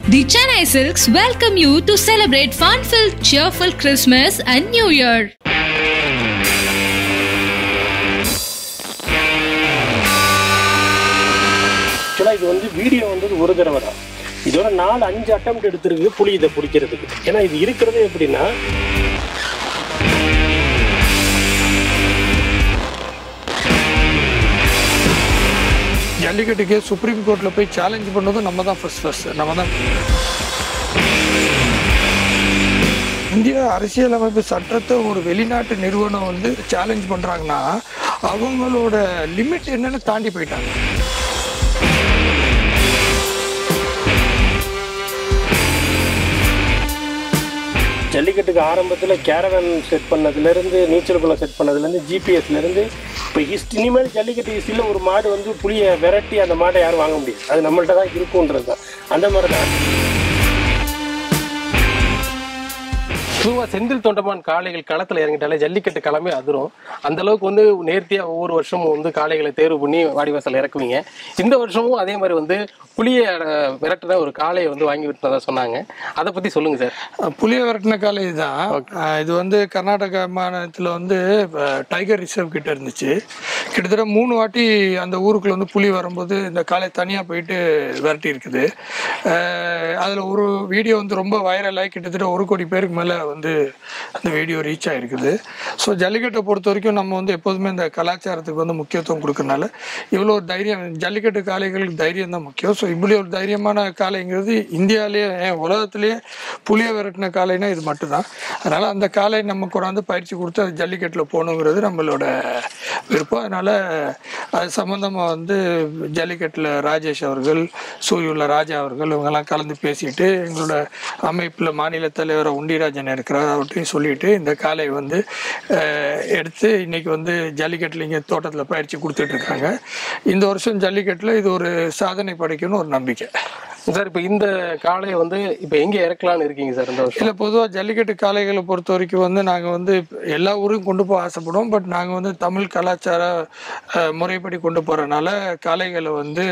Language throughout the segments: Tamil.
The Chennai Silks welcome you to celebrate fun-filled, cheerful Christmas and New Year. ஆக்சுவலாக இது வந்து வீடியோ வந்து ஒரு தடவை தான் இதோட நாலு அஞ்சு அட்டம் எடுத்திருக்கு புலி இதை பிடிக்கிறதுக்கு ஏன்னா இது இருக்கிறது எப்படின்னா ஜல்லிக்கட்டுக்கு சுப்ரீம் கோர்ட்டில் போய் சேலஞ்ச் பண்ணதும் நம்ம தான் ஃபர்ஸ்ட் ஃபர்ஸ்ட் நம்ம தான் இந்திய அரசியலமைப்பு சட்டத்தை ஒரு வெளிநாட்டு நிறுவனம் வந்து சேலஞ்ச் பண்ணுறாங்கன்னா அவங்களோட லிமிட் என்னன்னு தாண்டி போயிட்டாங்க ஜல்லிக்கட்டுக்கு ஆரம்பத்தில் கேரவன் செட் பண்ணதுலேருந்து நீச்சல் குளம் செட் பண்ணதுலேருந்து ஜிபிஎஸ்லேருந்து இப்போ ஹிஸ்ட் இனிமேல் ஜல்லிக்கட்டு ஹிஸ்டியில் ஒரு மாடு வந்து புளியை விரட்டி அந்த மாட்டை யாரும் வாங்க முடியாது அது நம்மள்ட்ட தான் இருக்குன்றது தான் அந்த மாதிரி தான் பொதுவாக செந்தில் தொண்டமான் காளைகள் களத்தில் இறங்கிட்டாலே ஜல்லிக்கட்டு களமே அதிரும் அந்த அளவுக்கு வந்து நேர்த்தியாக ஒவ்வொரு வருஷமும் வந்து காளைகளை தேர்வு பண்ணி வாடிவாசல் இறக்குவீங்க இந்த வருஷமும் அதே மாதிரி வந்து புளிய விரட்டுன ஒரு காளையை வந்து வாங்கி விட்டுறதா சொன்னாங்க அதை பற்றி சொல்லுங்கள் சார் அஹ் புலிய விரட்டின காலை இதுதான் அஹ் இது வந்து கர்நாடகா மாநிலத்தில் வந்து அஹ், டைகர் ரிசர்வ் கிட்ட இருந்துச்சு கிட்டத்தட்ட மூணு வாட்டி அந்த ஊருக்குள்ள வந்து புலி வரும்போது இந்த காலை தனியாக போயிட்டு விரட்டி இருக்குது அதில் ஒரு வீடியோ வந்து ரொம்ப வைரலாகி கிட்டத்தட்ட ஒரு கோடி பேருக்கு மேலே வந்து அந்த வீடியோ ரீச் ஆகிருக்குது ஸோ ஜல்லிக்கட்டை பொறுத்த வரைக்கும் நம்ம வந்து எப்போதுமே இந்த கலாச்சாரத்துக்கு வந்து முக்கியத்துவம் கொடுக்கறனால இவ்வளோ ஒரு தைரியம் ஜல்லிக்கட்டு காளைகளுக்கு தைரியம் தான் முக்கியம் ஸோ இப்படி ஒரு தைரியமான காளைங்கிறது இந்தியாவிலேயே ஏன் உலகத்திலேயே புளிய விரட்டின காளைனா இது மட்டும்தான் அதனால் அந்த காளை நம்ம கொண்டாந்து பயிற்சி கொடுத்து அது ஜல்லிக்கட்டில் போகணுங்கிறது நம்மளோட விருப்பம் அதனால் அது சம்மந்தமாக வந்து ஜல்லிக்கட்டில் ராஜேஷ் அவர்கள் சூரியுள்ள ராஜா அவர்கள் இவங்கெல்லாம் கலந்து பேசிட்டு எங்களோட அமைப்பில் மாநில தலைவர் உண்டிராஜன் இருக்கிறார் அவர்கிட்டையும் சொல்லிட்டு இந்த காளை வந்து அஹ், எடுத்து இன்னைக்கு வந்து ஜல்லிக்கட்டில் இங்கே தோட்டத்தில் பயிற்சி கொடுத்துட்டு இருக்காங்க இந்த வருஷம் ஜல்லிக்கட்டில் இது ஒரு சாதனை படைக்கணும்னு ஒரு நம்பிக்கை சார் இப்போ இந்த காளையை வந்து இப்போ எங்கே இறக்கலான்னு இருக்கீங்க சார் இந்த வருஷம் இல்லை பொதுவாக ஜல்லிக்கட்டு காளைகளை பொறுத்த வரைக்கும் வந்து நாங்கள் வந்து எல்லா ஊருக்கும் கொண்டு போக ஆசைப்படுவோம் பட் நாங்கள் வந்து தமிழ் கலாச்சார அஹ், முறைப்படி கொண்டு போகிறனால காளைகளை வந்து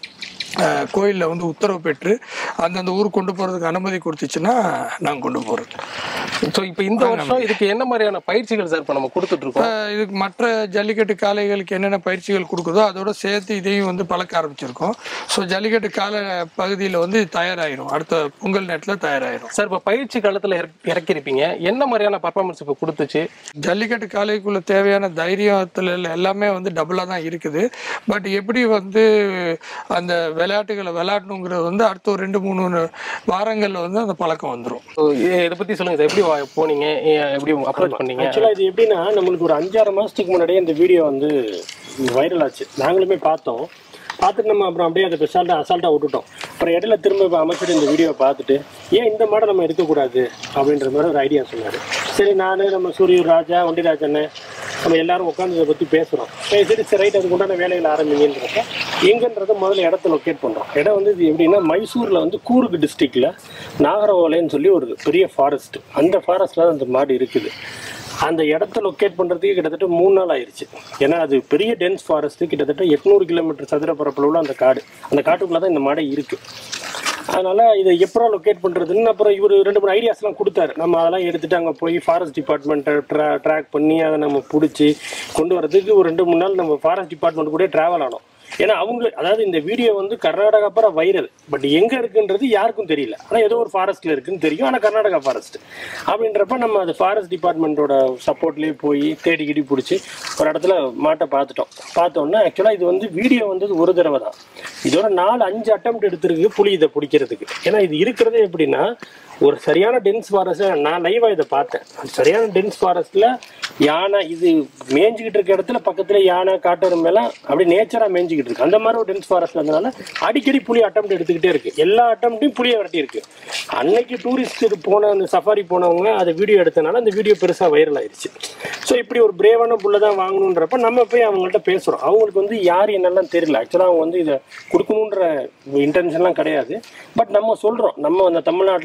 கோயிலில் வந்து உத்தரவு பெற்று அந்தந்த ஊருக்கு கொண்டு போகிறதுக்கு அனுமதி கொடுத்துச்சுன்னா நாங்கள் கொண்டு போகிறது ஸோ இப்போ இந்த வருஷம் இதுக்கு என்ன மாதிரியான பயிற்சிகள் சார் இப்போ நம்ம கொடுத்துட்டு இருக்கோம் இதுக்கு மற்ற ஜல்லிக்கட்டு காளைகளுக்கு என்னென்ன பயிற்சிகள் கொடுக்குதோ அதோட சேர்த்து இதையும் வந்து பழக்க ஆரம்பிச்சிருக்கோம் ஸோ ஜல்லிக்கட்டு கால பகுதியில் வந்து இது தயாராகிரும் அடுத்த பொங்கல் நேரத்தில் தயாராகிரும் சார் இப்போ பயிற்சி காலத்தில் இறக்கிருப்பீங்க என்ன மாதிரியான பர்ஃபார்மன்ஸ் இப்போ கொடுத்துச்சு ஜல்லிக்கட்டு காளைக்குள்ள தேவையான தைரியத்துல எல்லாமே வந்து டபுளாக தான் இருக்குது பட் எப்படி வந்து அந்த விளையாட்டுகளை விளையாடணுங்கிறது வந்து அடுத்த ஒரு ரெண்டு மூணு வாரங்களில் வந்து அந்த பழக்கம் வந்துடும் ஸோ இதை பற்றி சொல்லுங்கள் சார் எப்படி வா- போனீங்க ஏன் எப்படி அப்ரோச் பண்ணீங்க ஆக்சுவலாக இது எப்படின்னா நம்மளுக்கு ஒரு அஞ்சாறு மாதத்துக்கு முன்னாடியே இந்த வீடியோ வந்து வைரல் ஆச்சு நாங்களுமே பார்த்தோம் பார்த்துட்டு நம்ம அப்புறம் அப்படியே அதை பெசால்ட்டாக அசால்ட்டாக விட்டுட்டோம் அப்புறம் இடையில திரும்ப இப்போ அமைச்சர் இந்த வீடியோ பார்த்துட்டு ஏன் இந்த மாடை நம்ம இருக்கக்கூடாது அப்படின்ற மாதிரி ஒரு ஐடியா சொன்னார் சரி நான் நம்ம சூரியர் ராஜா ஒண்டிராஜன் நம்ம எல்லாரும் உட்காந்து இதை பற்றி பேசுகிறோம் சரி சரி ரைட் அதுக்கு உண்டான வேலைகள் ஆரம்பிங்கன்றப்ப எங்கன்றத முதல்ல இடத்த லொக்கேட் பண்ணுறோம் இடம் வந்து இது எப்படின்னா மைசூரில் வந்து கூர்க் டிஸ்ட்ரிக்டில் நாகரவோலைன்னு சொல்லி ஒரு பெரிய ஃபாரஸ்ட் அந்த ஃபாரஸ்ட்டில் அந்த மாடு இருக்குது அந்த இடத்த லொக்கேட் பண்ணுறதுக்கு கிட்டத்தட்ட மூணு நாள் ஆயிடுச்சு ஏன்னா அது பெரிய டென்ஸ் ஃபாரஸ்ட் கிட்டத்தட்ட எட்நூறு கிலோமீட்டர் சதுர பரப்பளவுல அந்த காடு அந்த காட்டுக்குள்ளே தான் இந்த மாடை இருக்குது அதனால இதை எப்படா லொக்கேட் பண்ணுறதுன்னு அப்புறம் இவர் ரெண்டு மூணு ஐடியாஸ்லாம் கொடுத்தாரு நம்ம அதெல்லாம் எடுத்துட்டு அங்கே போய் ஃபாரஸ்ட் டிபார்ட்மெண்ட்டை ட்ரா ட்ராக் பண்ணி அதை நம்ம பிடிச்சி கொண்டு வரதுக்கு ஒரு ரெண்டு மூணு நாள் நம்ம ஃபாரஸ்ட் டிபார்ட்மெண்ட் கூட ட்ராவல் ஆனோம் ஏன்னா அவங்க அதாவது இந்த வீடியோ வந்து கர்நாடகா அப்புறம் வைரல் பட் எங்க இருக்குன்றது யாருக்கும் தெரியல ஆனால் ஏதோ ஒரு ஃபாரஸ்ட்ல இருக்குன்னு தெரியும் ஆனால் கர்நாடகா ஃபாரஸ்ட் அப்படின்றப்ப நம்ம அது ஃபாரஸ்ட் டிபார்ட்மெண்ட்டோட சப்போர்ட்லேயே போய் தேடி கிடி பிடிச்சி ஒரு இடத்துல மாட்டை பார்த்துட்டோம் பார்த்தோன்னா ஆக்சுவலாக இது வந்து வீடியோ வந்தது ஒரு தடவை தான் இதோட நாலு அஞ்சு அட்டம் எடுத்திருக்கு புலி இதை பிடிக்கிறதுக்கு ஏன்னா இது இருக்கிறதே எப்படின்னா ஒரு சரியான டென்ஸ் ஃபாரஸ்ட் நான் லைவாக இதை பார்த்தேன் சரியான டென்ஸ் ஃபாரஸ்ட்டில் யானை இது மேய்ஞ்சிக்கிட்டு இருக்க இடத்துல பக்கத்தில் யானை காட்டெருமெல்லாம் அப்படியே நேச்சராக மேய்ஞ்சிக்கிட்டு இருக்கு அந்த மாதிரி ஒரு டென்ஸ் ஃபாரஸ்ட் இருந்தனால அடிக்கடி புலி அட்டம் எடுத்துக்கிட்டே இருக்கு எல்லா அட்டம்ட்டையும் புளியை விரட்டி இருக்கு அன்னைக்கு டூரிஸ்ட் இது போன அந்த சஃபாரி போனவங்க அதை வீடியோ எடுத்தனால அந்த வீடியோ பெருசாக வைரல் ஆயிடுச்சு ஸோ இப்படி ஒரு பிரேவான புல்லை தான் வாங்கணுன்றப்ப நம்ம போய் அவங்கள்ட்ட பேசுகிறோம் அவங்களுக்கு வந்து யார் என்னெல்லாம் தெரியல ஆக்சுவலாக அவங்க வந்து இதை கொடுக்கணுன்ற இன்டென்ஷன்லாம் கிடையாது பட் நம்ம சொல்கிறோம் நம்ம அந்த தமிழ்நாட்டில் நம்ம இந்த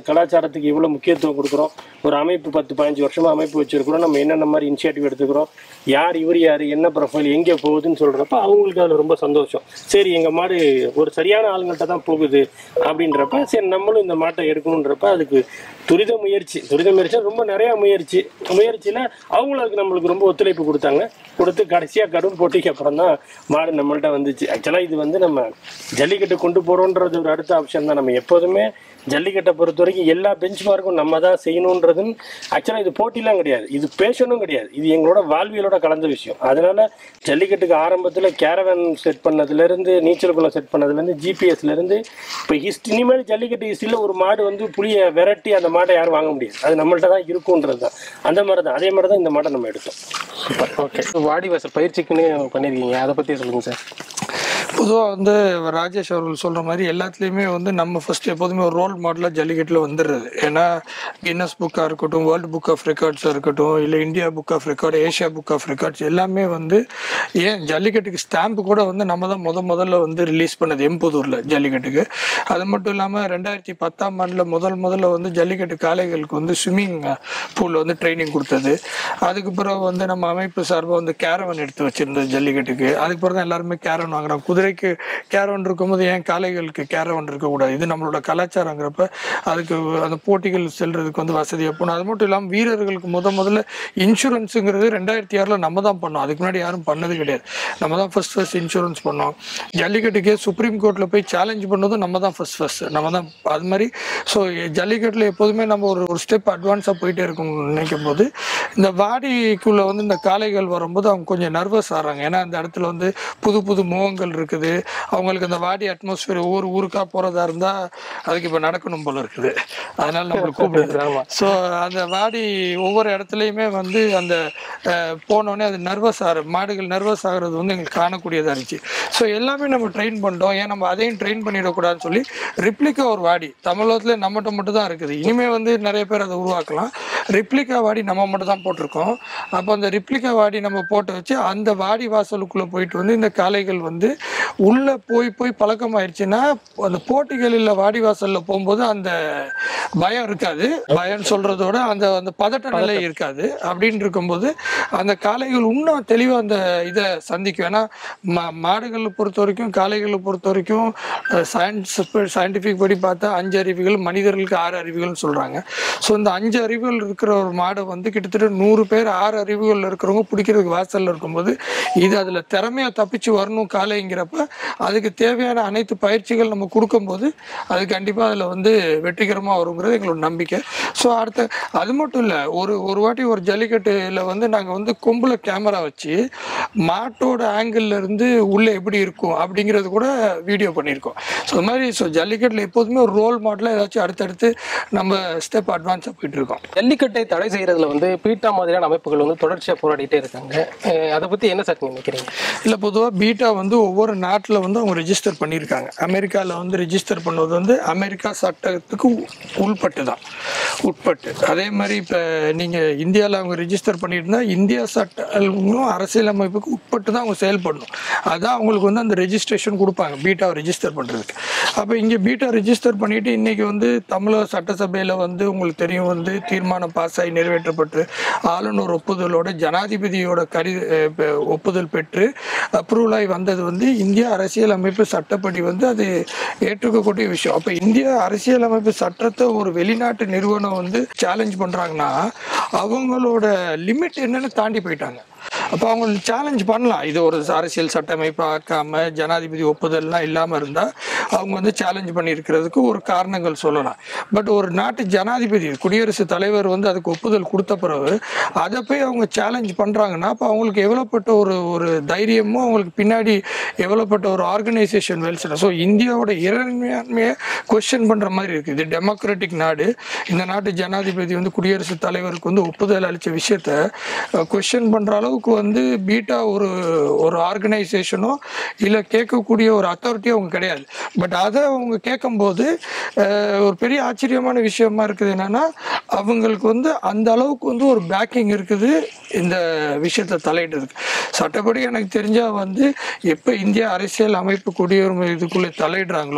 கலாச்சாரத்துக்கு இவ்வளோ முக்கியத்துவம் கொடுக்குறோம் ஒரு அமைப்பு பத்து பதினஞ்சு வருஷமா அமைப்பு வச்சிருக்கிறோம் நம்ம என்னென்ன மாதிரி இனிஷியேட்டிவ் எடுத்துக்கிறோம் யார் இவர் யார் என்ன ப்ரொஃபைல் எங்கே போகுதுன்னு சொல்கிறப்ப அவங்களுக்கு அதில் ரொம்ப சந்தோஷம் சரி எங்கள் மாடு ஒரு சரியான ஆளுங்கள்ட்ட தான் போகுது அப்படின்றப்ப சரி நம்மளும் இந்த மாட்டை எடுக்கணுன்றப்ப அதுக்கு துரித முயற்சி துரித முயற்சி ரொம்ப நிறையா முயற்சி முயற்சியில் அவங்களும் அதுக்கு நம்மளுக்கு ரொம்ப ஒத்துழைப்பு கொடுத்தாங்க கொடுத்து கடைசியாக கடும் போட்டிக்கு அப்புறம் தான் மாடு நம்மள்ட்ட வந்துச்சு ஆக்சுவலாக இது வந்து நம்ம ஜல்லிக்கட்டு கொண்டு போகிறோன்றது ஒரு அடுத்த ஆப்ஷன் தான் நம்ம எப்போதுமே ஜல்லிக்கட்டை பொறுத்த வரைக்கும் எல்லா பெஞ்ச் மார்க்கும் நம்ம தான் செய்யணுன்றதுன்னு ஆக்சுவலாக இது போட்டிலாம் கிடையாது இது பேஷனும் கிடையாது இது எங்களோட வாழ்வியலோட கலந்த விஷயம் அதனால ஜல்லிக்கட்டுக்கு ஆரம்பத்தில் கேரவன் செட் பண்ணதுலேருந்து நீச்சல் குளம் செட் பண்ணதுலேருந்து ஜிபிஎஸ்லேருந்து இப்போ ஹிஸ்ட் இனிமேல் ஜல்லிக்கட்டு ஹிஸ்ட்ரியில் ஒரு மாடு வந்து புளியை விரட்டி அந்த மாட்டை யாரும் வாங்க முடியாது அது நம்மள்ட்ட தான் இருக்குன்றது தான் அந்த மாதிரி தான் அதே மாதிரி தான் இந்த மாட்டை நம்ம எடுத்தோம் சூப்பர் ஓகே வாடி வாசல் பயிற்சிக்குன்னு பண்ணியிருக்கீங்க அதை பற்றி சொல்லுங்கள் சார் பொதுவாக வந்து ராஜேஷ் அவர்கள் சொல்கிற மாதிரி எல்லாத்துலேயுமே வந்து நம்ம ஃபர்ஸ்ட் எப்போதுமே ஒரு ரோல் மாடலாக ஜல்லிக்கட்டில் வந்துடுறது ஏன்னா கின்னஸ் புக்காக இருக்கட்டும் வேர்ல்டு புக் ஆஃப் ரெக்கார்ட்ஸாக இருக்கட்டும் இல்லை India book of record Asia book of records எல்லாமே வந்து ஏன் ஜல்லிக்கட்டுக்கு ஸ்டாம்ப் கூட வந்து நம்ம தான் முத முதல்ல வந்து ரிலீஸ் பண்ணது எம்புதூரில் ஜல்லிக்கட்டுக்கு அது மட்டும் இல்லாமல் ரெண்டாயிரத்தி பத்தாம் ஆண்டில் முதல் முதல்ல வந்து ஜல்லிக்கட்டு காளைகளுக்கு வந்து ஸ்விம்மிங் பூலில் வந்து ட்ரைனிங் கொடுத்தது அதுக்கு பிறகு வந்து நம்ம அமைப்பு சார்பாக வந்து கேரவன் எடுத்து வச்சிருந்தது ஜல்லிக்கட்டுக்கு அதுக்கு பிறகு தான் எல்லாருமே கேரவன் வாங்குறோம் குதிரைக்கு கேரவன் இருக்கும்போது ஏன் காளைகளுக்கு கேரவன் இருக்கக்கூடாது இது நம்மளோட கலாச்சாரங்கிறப்ப அதுக்கு அந்த போட்டிகள் செல்றதுக்கு வந்து வசதியாக போகணும் அது மட்டும் இல்லாமல் வீரர்களுக்கு முத முதல்ல இன்சூரன்ஸுங்கிறது ரெண்டாயிரத்தி ஆறில் நம்ம தான் பண்ணோம் அதுக்கு முன்னாடி யாரும் பண்ணது கிடையாது நம்ம தான் ஃபர்ஸ்ட் ஃபர்ஸ்ட் இன்சூரன்ஸ் பண்ணோம் ஜல்லிக்கட்டுக்கே சுப்ரீம் கோர்ட்டில் போய் சேலஞ்ச் பண்ணதும் நம்ம தான் ஃபர்ஸ்ட் ஃபர்ஸ்ட் நம்ம தான் அது மாதிரி ஸோ ஜல்லிக்கட்டில் எப்போதுமே நம்ம ஒரு ஒரு ஸ்டெப் அட்வான்ஸாக போயிட்டே இருக்கணும்னு நினைக்கும் போது இந்த வாடிக்குள்ளே வந்து இந்த காளைகள் வரும்போது அவங்க கொஞ்சம் நர்வஸ் ஆகிறாங்க ஏன்னா அந்த இடத்துல வந்து புது புது முகங்கள் இருக்குது அவங்களுக்கு அந்த வாடி அட்மாஸ்பியர் ஒவ்வொரு ஊருக்காக போகிறதா இருந்தால் அதுக்கு இப்போ நடக்கணும் போல இருக்குது அதனால நம்மளுக்கு கூப்பிடுது ஆமா. ஸோ அந்த வாடி ஒவ்வொரு இடத்துலையுமே வந்து அந்த அஹ், போனோடனே அது நர்வஸ் ஆகிற மாடுகள் நர்வஸ் ஆகிறது வந்து எங்களுக்கு காணக்கூடியதாக இருந்துச்சு ஸோ எல்லாமே நம்ம ட்ரெயின் பண்ணிட்டோம் ஏன் நம்ம அதையும் ட்ரெயின் பண்ணிடக்கூடாதுன்னு சொல்லி ரிப்ளிகா ஒரு வாடி தமிழகத்தில் நம்மகிட்ட மட்டும் தான் இருக்குது இனிமேல் வந்து நிறைய பேர் அதை உருவாக்கலாம் ரிப்ளிகா வாடி நம்ம மட்டும் தான் போட்டிருக்கோம் அப்போ அந்த ரிப்ளிகா வாடி நம்ம போட்டு வச்சு அந்த வாடி வாசலுக்குள்ளே போயிட்டு வந்து இந்த காளைகள் வந்து உள்ளே போய் போய் பழக்கமாயிருச்சுன்னா அந்த போட்டிகளில் வாடி வாசலில் போகும்போது அந்த பயம் இருக்காது பயம் சொல்றதோட அந்த அந்த பதட்ட நிலை இருக்காது அப்படின்னு இருக்கும்போது அந்த காளைகள் இன்னும் தெளிவாக அந்த இதை சந்திக்கும் ஏன்னா மா மாடுகளை பொறுத்த வரைக்கும் காளைகளை பொறுத்த வரைக்கும் சயின்ஸ் சயின்டிஃபிக் படி பார்த்தா அஞ்சு அறிவுகள் மனிதர்களுக்கு ஆறு அறிவுகள்னு சொல்கிறாங்க ஸோ இந்த அஞ்சு அறிவுகள் இருக்கிற ஒரு மாடை வந்து கிட்டத்தட்ட நூறு பேர் ஆறு அறிவுகள் இருக்கிறவங்க பிடிக்கிறதுக்கு வாசலில் இருக்கும்போது இது அதில் திறமையாக தப்பிச்சு வரணும் காளைங்கிறப்ப அதுக்கு தேவையான அனைத்து பயிற்சிகள் நம்ம கொடுக்கும்போது அது கண்டிப்பாக அதில் வந்து வெற்றிகரமாக வருங்கிறது எங்களோட நம்பிக்கை ஸோ அடுத்த அது மட்டும் இல்லை ஒரு ஒரு வாட்டி ஒரு ஜல்லிக்கட்டுல வந்து நாங்கள் வந்து கொம்பில் கேமரா வச்சு மாட்டோட ஆங்கிள் இருந்து உள்ளே எப்படி இருக்கும் அப்படிங்கிறது கூட வீடியோ பண்ணியிருக்கோம் ஸோ அது மாதிரி ஸோ ஜல்லிக்கட்டில் எப்போதுமே ஒரு ரோல் மாடலாக ஏதாச்சும் அடுத்தடுத்து நம்ம ஸ்டெப் அட்வான்ஸாக போயிட்டு இருக்கோம் ஜல்லிக்கட்டை தடை செய்யறதுல வந்து பீட்டா மாதிரியான அமைப்புகள் வந்து தொடர்ச்சியா போராடிட்டே இருக்காங்க அஹ் அதை பத்தி என்ன சார் நீங்க நினைக்கிறீங்க இல்லை பொதுவாக பீட்டா வந்து ஒவ்வொரு நாட்டில் வந்து அவங்க ரெஜிஸ்டர் பண்ணியிருக்காங்க அமெரிக்காவில் வந்து ரெஜிஸ்டர் பண்ணது வந்து அமெரிக்கா சட்டத்துக்கு உ- உள்பட்டு தான் உட்பட்டு அதே மாதிரி இப்போ நீங்கள் இந்தியாவில் அவங்க ரெஜிஸ்டர் பண்ணியிருந்தா இந்தியா சட்டங்களும் அரசியலமைப்புக்கு உட்பட்டு தான் அவங்க செயல்படணும் அதான் அவங்களுக்கு வந்து அந்த ரெஜிஸ்ட்ரேஷன் கொடுப்பாங்க பீட்டாவை ரெஜிஸ்டர் பண்ணுறதுக்கு அப்போ இங்கே பீட்டா ரெஜிஸ்டர் பண்ணிட்டு இன்னைக்கு வந்து தமிழக சட்டசபையில் வந்து உங்களுக்கு தெரியும் வந்து தீர்மானம் பாஸ் ஆகி நிறைவேற்றப்பட்டு ஆளுநர் ஒப்புதலோட ஜனாதிபதியோட கடி அஹ் பெ- ஒப்புதல் பெற்று அப்ரூவல் ஆகி வந்தது வந்து இந்திய அரசியலமைப்பு சட்டப்படி வந்து அது ஏற்றுக்கக்கூடிய விஷயம் அப்போ இந்திய அரசியலமைப்பு சட்டத்தை ஒரு வெளிநாட்டு நிறுவனம் வந்து சேலஞ்ச் பண்ணுறாங்கன்னா அவங்களோட லிமிட் என்னன்னு தாண்டி போயிட்டாங்க அப்போ அவங்க சேலஞ்ச் பண்ணலாம் இது ஒரு அரசியல் சட்டமைப்பு ஆக்காம ஜனாதிபதி ஒப்புதல்லாம் இல்லாமல் இருந்தால் அவங்க வந்து சேலஞ்ச் பண்ணியிருக்கிறதுக்கு ஒரு காரணங்கள் சொல்லலாம் பட் ஒரு நாட்டு ஜனாதிபதி குடியரசுத் தலைவர் வந்து அதுக்கு ஒப்புதல் கொடுத்த பிறகு அதை போய் அவங்க சேலஞ்ச் பண்ணுறாங்கன்னா அப்போ அவங்களுக்கு எவ்வளோப்பட்ட ஒரு ஒரு தைரியமும் அவங்களுக்கு பின்னாடி எவ்வளோப்பட்ட ஒரு ஆர்கனைசேஷன் வெல்சன ஸோ இந்தியாவோட இறைமையாண்மையை கொஸ்டின் பண்ணுற மாதிரி இருக்குது இது டெமோக்ராட்டிக் நாடு இந்த நாட்டு ஜனாதிபதி வந்து குடியரசுத் தலைவருக்கு வந்து ஒப்புதல் அளித்த விஷயத்த கொஸ்டின் பண்ணுற அளவுக்கு வந்து பீட்டா ஒரு ஒரு ஆர்கனைசேஷனோ இல்லை கேட்கக்கூடிய ஒரு அத்தாரிட்டியோ அவங்க கிடையாது பட் அதை அவங்க கேட்கும்போது அஹ், ஒரு பெரிய ஆச்சரியமான விஷயமா இருக்குது என்னன்னா அவங்களுக்கு வந்து அந்த அளவுக்கு வந்து ஒரு பேக்கிங் இருக்குது இந்த விஷயத்தை தலையிடுறதுக்கு சட்டப்படி எனக்கு தெரிஞ்சா வந்து எப்போ இந்திய அரசியல் அமைப்பு குடியுரிமை இதுக்குள்ளே தலையிடுறாங்களோ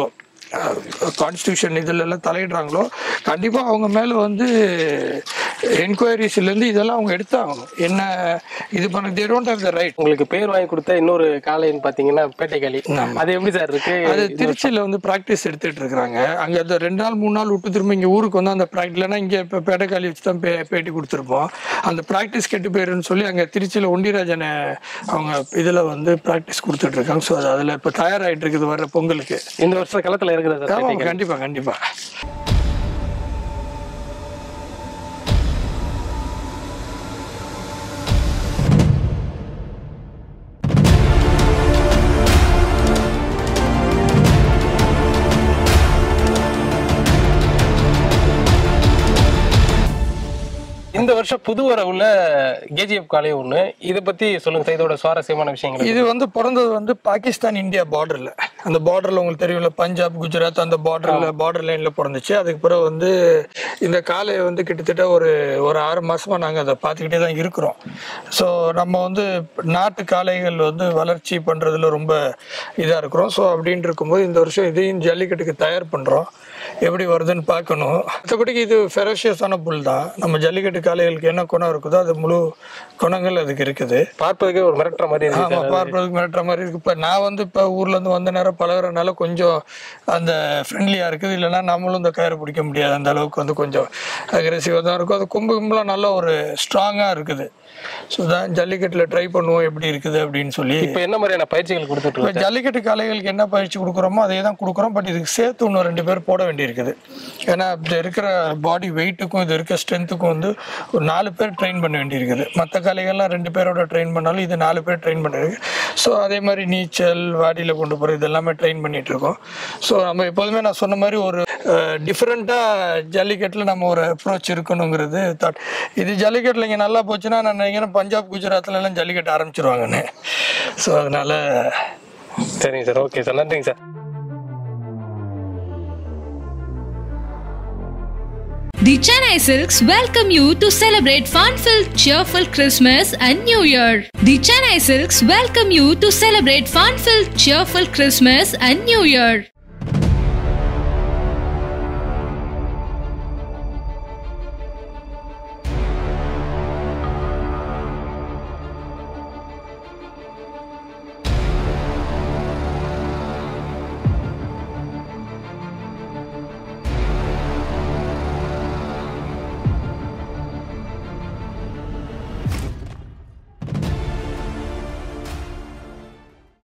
கான்ஸ்டியூஷன் இதுல எல்லாம் தலையிடுறாங்களோ கண்டிப்பா அவங்க மேல வந்து என்கொயரிஸ்ல இருந்து இதெல்லாம் அவங்க எடுத்தாகணும் என்ன இது பண்ண they don't have the right உங்களுக்கு பேர் வாங்கி கொடுத்த இன்னொரு காளைன்னு பாத்தீங்கன்னா பேட்டைக்காளி அது எப்படி சார் இருக்கு அது திருச்சியில வந்து பிராக்டிஸ் எடுத்துட்டு இருக்காங்க அங்க அந்த ரெண்டு நாள் மூணு நாள் விட்டு திரும்ப இங்க ஊருக்கு வந்து அந்த ப்ராக்டிஸ்லனா இங்க இப்போ பேட்டைக்காலி வச்சு தான் பே பேட்டி கொடுத்துருப்போம் அந்த ப்ராக்டிஸ் கெட்டு போயிருன்னு சொல்லி அங்க திருச்சியில ஒண்டிராஜனை அவங்க இதுல வந்து ப்ராக்டிஸ் கொடுத்துட்டு இருக்காங்க ஸோ அதுல இப்போ தயாராயிட்டு இருக்குது வர்ற பொங்கலுக்கு இந்த வருஷம் களத்துல இருக்குதா சார் ஆமா, பேட்டைக்காளி? கண்டிப்பா கண்டிப்பா இந்த வருஷம் புது வர உள்ள கேஜிஎஃப் காளை ஒண்ணு இதை பத்தி சொல்லுங்க சார் இதோட சுவாரஸ்யமான விஷயங்கள் இது வந்து பிறந்தது வந்து பாகிஸ்தான் இந்தியா பார்டர்ல அந்த பார்டர்ல உங்களுக்கு தெரியும்ல பஞ்சாப் குஜராத் அந்த பார்டர்ல பார்டர் லைன்ல பிறந்துச்சு அதுக்கு பிறகு வந்து இந்த காளையை வந்து கிட்டத்தட்ட ஒரு ஒரு ஆறு மாசமா நாங்க அதை பார்த்துக்கிட்டே தான் இருக்கிறோம் ஸோ நம்ம வந்து நாட்டு காளைகள் வந்து வளர்ச்சி பண்றதுல ரொம்ப இதா இருக்கிறோம் ஸோ அப்படின்னு இருக்கும்போது இந்த வருஷம் இதையும் ஜல்லிக்கட்டுக்கு தயார் பண்றோம் எப்படி வருதுன்னு பார்க்கணும் மற்றபடிக்கு இது ஃபெரோஷியஸான புல் தான் நம்ம ஜல்லிக்கட்டு காளைகளுக்கு என்ன குணம் இருக்குதோ அது முழு குணங்கள் அதுக்கு இருக்குது பார்ப்பதற்கே ஒரு மிரட்டுற மாதிரி இருக்கு ஆமா பார்ப்பதுக்கு மிரட்டுற மாதிரி இருக்கு இப்போ நான் வந்து இப்போ ஊர்ல இருந்து வந்த நேரம் பழகுறதுனால கொஞ்சம் அந்த ஃப்ரெண்ட்லியா இருக்குது இல்லைன்னா நம்மளும் இந்த கயிறு பிடிக்க முடியாது அந்த அளவுக்கு வந்து கொஞ்சம் அக்ரெசிவாக தான் இருக்கும் அது கொம்பு கும்பலாம் நல்ல ஒரு ஸ்ட்ராங்கா இருக்குது ஸோ தான் ஜல்லிக்கட்டுல ட்ரை பண்ணுவோம் எப்படி இருக்குது அப்படின்னு சொல்லி இப்ப என்ன மாதிரியான பயிற்சிகள் கொடுத்துட்டு இப்போ இருக்கோம் ஜல்லிக்கட்டு காளைகளுக்கு என்ன பயிற்சி கொடுக்குறோமோ அதே தான் கொடுக்குறோம் பட் இதுக்கு சேர்த்து இன்னும் ரெண்டு பேர் போட வேண்டியிருக்குது ஏன்னா இது இருக்கிற பாடி வெயிட்டுக்கும் இது இருக்க ஸ்ட்ரென்த்துக்கும் வந்து ஒரு நாலு பேர் ட்ரெயின் பண்ண வேண்டியிருக்குது மற்ற காளைகள்லாம் ரெண்டு பேரோட ட்ரெயின் பண்ணாலும் இது நாலு பேர் ட்ரெயின் பண்ணிருக்கு ஸோ அதே மாதிரி நீச்சல் வாடியில் கொண்டு போகிற இது எல்லாமே ட்ரெயின் பண்ணிட்டு இருக்கோம் ஸோ நம்ம எப்போதுமே நான் சொன்ன மாதிரி ஒரு டிஃப்ரெண்ட்டாக ஜல்லிக்கட்டில் நம்ம ஒரு அப்ரோச் இருக்கணுங்கிறது தாட் இது ஜல்லிக்கட்டில் இங்கே நல்லா போச்சுன்னா நான் நினைக்கிறேன் பஞ்சாப் குஜராத்ல எல்லாம் ஜல்லிக்கட்டு ஆரம்பிச்சிருவாங்கன்னு ஸோ அதனால சரிங்க சார் ஓகே சார் நன்றிங்க sir The Chennai Silks welcome you to celebrate fun-filled, cheerful Christmas and New Year. The Chennai Silks welcome you to celebrate fun-filled, cheerful Christmas and New Year.